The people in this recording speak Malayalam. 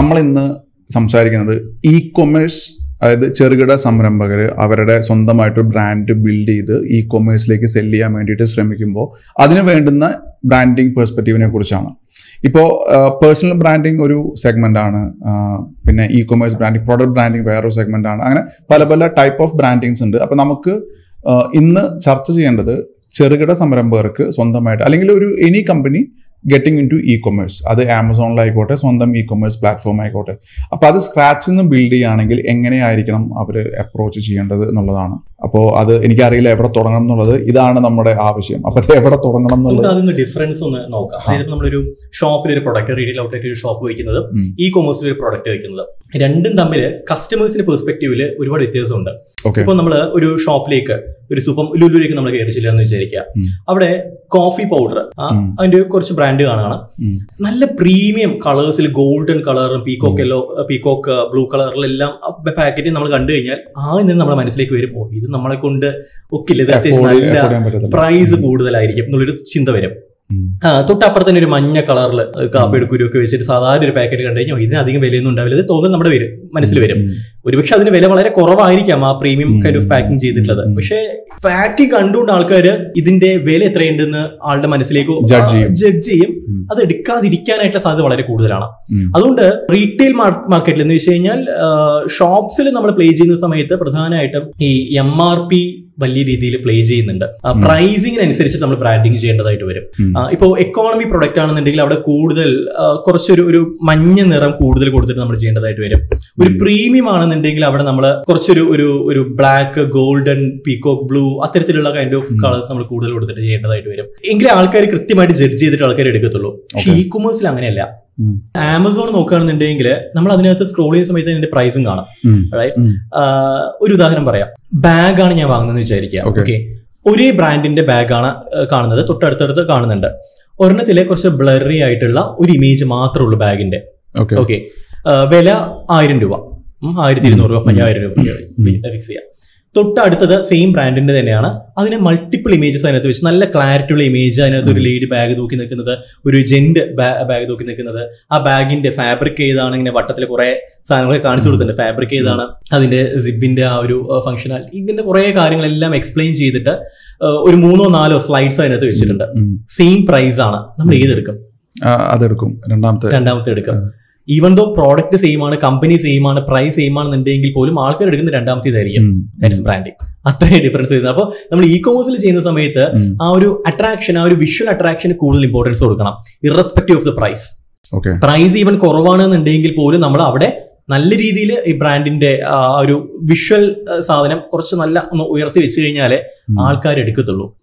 നമ്മൾ ഇന്ന് സംസാരിക്കുന്നത് ഇ കൊമേഴ്സ് അതായത് ചെറുകിട സംരംഭകർ അവരുടെ സ്വന്തമായിട്ട് ബ്രാൻഡ് ബിൽഡ് ചെയ്ത് ഇ കൊമേഴ്സിലേക്ക് സെല് ചെയ്യാൻ വേണ്ടിയിട്ട് ശ്രമിക്കുമ്പോൾ അതിന് വേണ്ടുന്ന ബ്രാൻഡിങ് പെർസ്പെക്റ്റീവിനെ കുറിച്ചാണ് ഇപ്പോൾ പേഴ്സണൽ ബ്രാൻഡിങ് ഒരു സെഗ്മെന്റ് ആണ് ആ, പിന്നെ e commerce branding product branding വേറൊരു സെഗ്മെന്റ് ആണ് അങ്ങനെ പല പല ടൈപ്പ് ഓഫ് ബ്രാൻഡിങ്സ് ഉണ്ട് അപ്പോൾ നമുക്ക് ആ, ഇന്ന് ചർച്ച ചെയ്യേണ്ടത് ചെറുകിട സംരംഭകർക്ക് സ്വന്തമായിട്ട് അല്ലെങ്കിൽ ഒരു any company getting into e commerce അത് ആമസോണിലായിക്കോട്ടെ സ്വന്തം ഇ കൊമേഴ്സ് പ്ലാറ്റ്ഫോം ആയിക്കോട്ടെ അപ്പോൾ അത് സ്ക്രാച്ചിൽ നിന്ന് ബിൽഡ് ചെയ്യുകയാണെങ്കിൽ എങ്ങനെയായിരിക്കണം അവർ അപ്രോച്ച് ചെയ്യേണ്ടത് എന്നുള്ളതാണ് അപ്പോൾ അത് എനിക്കറിയില്ല എവിടെ തുടങ്ങണം എന്നുള്ളത് ഇതാണ് നമ്മുടെ ആവശ്യം അപ്പോൾ അത് എവിടെ തുടങ്ങണം നമുക്ക് എന്നുള്ളത് അതിന് ഡിഫറൻസ് ഒന്ന് നോക്കാം അതായത് ഇപ്പൊ നമ്മളൊരു ഷോപ്പിൽ ഒരു പ്രൊഡക്റ്റ് റീറ്റെയിൽ ഔട്ട്ലെറ്റ് ഒരു ഷോപ്പ് വയ്ക്കുന്നത് ഉം. ഇ കൊമേഴ്സിൽ ഒരു പ്രൊഡക്റ്റ് വയ്ക്കുന്നത് രണ്ടും തമ്മിൽ കസ്റ്റമേഴ്സിന്റെ പെർസ്പെക്റ്റീവിൽ ഒരുപാട് വ്യത്യാസമുണ്ട് ഓക്കെ ഇപ്പൊ നമ്മൾ ഒരു ഷോപ്പിലേക്ക് ഒരു സൂപ്പർ ലുലുവിലേക്ക് നമ്മൾ കയറി ചെല്ലുകയെന്ന് വിചാരിക്കുക ഉം. അവിടെ കോഫി പൗഡർ ഉം. അതിന്റെ കുറച്ച് ബ്രാൻഡ് കാണാണ് ഉം. നല്ല പ്രീമിയം കളേഴ്സിൽ ഗോൾഡൻ കളറും പീകോക്ക് യെല്ലോ പീകോക്ക് ബ്ലൂ കളറിലെല്ലാം പാക്കറ്റ് നമ്മൾ കണ്ടു കഴിഞ്ഞാൽ ആ നിന്ന് നമ്മുടെ മനസ്സിലേക്ക് വരും ഓ ഇത് നമ്മളെ കൊണ്ട് ഒക്കില്ല ഇത് അത്യാവശ്യം Afford- നല്ല afford ചെയ്യാൻ പറ്റത്തില്ല. പ്രൈസ് കൂടുതലായിരിക്കും എന്നുള്ളൊരു ചിന്ത വരും ഉം. ആ, തൊട്ടപ്പുറത്ത് തന്നെ ഒരു മഞ്ഞ കളറിൽ കാപ്പിയുടെ കുരുവൊക്കെ വെച്ചിട്ട് സാധാരണ ഒരു പാക്കറ്റ് കണ്ടു കഴിഞ്ഞാൽ ഇതിന് അധികം വിലയൊന്നും ഉണ്ടാവില്ല ഇത് തോന്നുന്നു നമ്മുടെ വരും മനസ്സിൽ വരും ഉം. ഒരുപക്ഷെ അതിന് വില വളരെ കുറവായിരിക്കാം ആ പ്രീമിയം ഉം. കൈൻഡ് ഓഫ് പാക്കിംഗ് ചെയ്തിട്ടുള്ളത് ഉം. പക്ഷേ പാക്കിംഗ് കണ്ടുകൊണ്ട് ആൾക്കാർ ഇതിന്റെ വില എത്രയുണ്ടെന്ന് ആളുടെ മനസ്സിലേക്ക് Judge ചെയ്യും. ജഡ്ജ് ചെയ്യും ഉം. അത് എടുക്കാതിരിക്കാനായിട്ടുള്ള സാധ്യത വളരെ കൂടുതലാണ് ഉം. അതുകൊണ്ട് റീറ്റെയിൽ മാർക്കറ്റിൽ എന്ന് വെച്ച് കഴിഞ്ഞാൽ ഷോപ്സിൽ നമ്മൾ പ്ലേ ചെയ്യുന്ന സമയത്ത് പ്രധാനമായിട്ടും ഈ എം ആർ പി വലിയ രീതിയിൽ പ്ലേ ചെയ്യുന്നുണ്ട് പ്രൈസിങ്ങിനനുസരിച്ച് നമ്മൾ ബ്രാൻഡിങ് ചെയ്യേണ്ടതായിട്ട് വരും ഉം. ഇപ്പോൾ എക്കോണമി പ്രൊഡക്റ്റ് ആണെന്നുണ്ടെങ്കിൽ അവിടെ കൂടുതൽ ആ, കുറച്ചൊരു ഒരു മഞ്ഞ നിറം കൂടുതൽ കൊടുത്തിട്ട് നമ്മൾ ചെയ്യേണ്ടതായിട്ട് വരും ഒരു ഉം. പ്രീമിയം ആണെന്നുണ്ടെങ്കിൽ അവിടെ നമ്മൾ കുറച്ചൊരു ഒരു ഒരു ബ്ലാക്ക് ഗോൾഡൻ പീകോക്ക് ബ്ലൂ അത്തരത്തിലുള്ള കൈൻഡ് ഓഫ് ഉം. കളേഴ്സ് നമ്മൾ കൂടുതൽ കൊടുത്തിട്ട് ചെയ്യേണ്ടതായിട്ട് വരും എങ്കിലും ആൾക്കാർ കൃത്യമായിട്ട് ജഡ്ജ് ചെയ്തിട്ട് ആൾക്കാർ എടുക്കത്തുള്ളൂ പക്ഷേ Okay. ഇ കൊമേഴ്സിൽ അങ്ങനെയല്ല ഉം. ആമസോൺ നോക്കുകയാണെന്നുണ്ടെങ്കിൽ നമ്മൾ അതിനകത്ത് സ്ക്രോൾ ചെയ്യുന്ന സമയത്ത് അതിന്റെ പ്രൈസും കാണാം ഉം. Right? ഉം. ആഹ് ഒരു ഉദാഹരണം പറയാം ബാഗാണ് ഞാൻ വാങ്ങുന്നതെന്ന് വിചാരിക്കുക Okay. ഓക്കെ ഒരേ ബ്രാൻഡിന്റെ ബാഗാണ് കാണുന്നത് തൊട്ടടുത്തടുത്ത് കാണുന്നുണ്ട് ഒരെണ്ണത്തിലെ കുറച്ച് ബ്ലറി ആയിട്ടുള്ള ഒരു ഇമേജ് മാത്രമേ ഉള്ളൂ ബാഗിന്റെ ഓക്കെ ഓക്കെ വില ആയിരം രൂപ ഉം, ആയിരത്തി ഇരുന്നൂറ് രൂപ അയ്യായിരം രൂപ ഉം. ഫിക്സ് ചെയ്യാം തൊട്ടടുത്തത് സെയിം ബ്രാൻഡിന്റെ തന്നെയാണ് അതിന് മൾട്ടിപ്പിൾ ഇമേജസ് അതിനകത്ത് വെച്ച് നല്ല ക്ലാരിറ്റി ഉള്ള ഇമേജ് അതിനകത്ത് ഒരു ലേഡി ബാഗ് തൂക്കി നിൽക്കുന്നത് ഒരു ജെന്റ് ബാഗ് തൂക്കി നിൽക്കുന്നത് ആ ബാഗിന്റെ ഫാബ്രിക് ഏതാണ് ഇങ്ങനെ വട്ടത്തിൽ കുറെ സാധനങ്ങളൊക്കെ കാണിച്ചു കൊടുത്തിട്ടുണ്ട് ഫാബ്രിക് ഏതാണ് അതിന്റെ സിബിന്റെ ആ ഒരു ഫംഗ്ഷനാൽ ഇങ്ങനത്തെ കുറെ കാര്യങ്ങളെല്ലാം എക്സ്പ്ലെയിൻ ചെയ്തിട്ട് ആ, ഒരു മൂന്നോ നാലോ സ്ലൈഡ്സ് അതിനകത്ത് വെച്ചിട്ടുണ്ട് ഉം. സെയിം പ്രൈസ് ആണ് നമ്മൾ ഏതെടുക്കും ആ, അതെടുക്കും രണ്ടാമത്തെ രണ്ടാമത്തെ എടുക്കുക ഈവൻ ദോ പ്രോഡക്റ്റ് സെയിം ആണ് കമ്പനി സെയിം ആണ് പ്രൈസ് സെയിം ആണെന്നുണ്ടെങ്കിൽ പോലും ആൾക്കാർ എടുക്കുന്ന രണ്ടാമത്തേതായിരിക്കും ഉം. ദാറ്റ്സ് ബ്രാൻഡിങ് അത്രയും ഡിഫറൻസ് വരുന്നത് അപ്പോൾ നമ്മൾ ഇ കൊമേഴ്സിൽ ചെയ്യുന്ന സമയത്ത് ഉം. ആ ഒരു അട്രാക്ഷൻ ആ ഒരു വിഷ്വൽ അട്രാക്ഷന് കൂടുതൽ ഇമ്പോർട്ടൻസ് കൊടുക്കണം irrespective of the price okay price even കുറവാണെന്നുണ്ടെങ്കിൽ പോലും നമ്മൾ അവിടെ നല്ല രീതിയിൽ ഈ ബ്രാൻഡിന്റെ ആ ഒരു വിഷ്വൽ സാധനം കുറച്ച് നല്ല ഒന്ന് ഉയർത്തി വെച്ച് കഴിഞ്ഞാലേ ഉം. ആൾക്കാർ എടുക്കത്തുള്ളൂ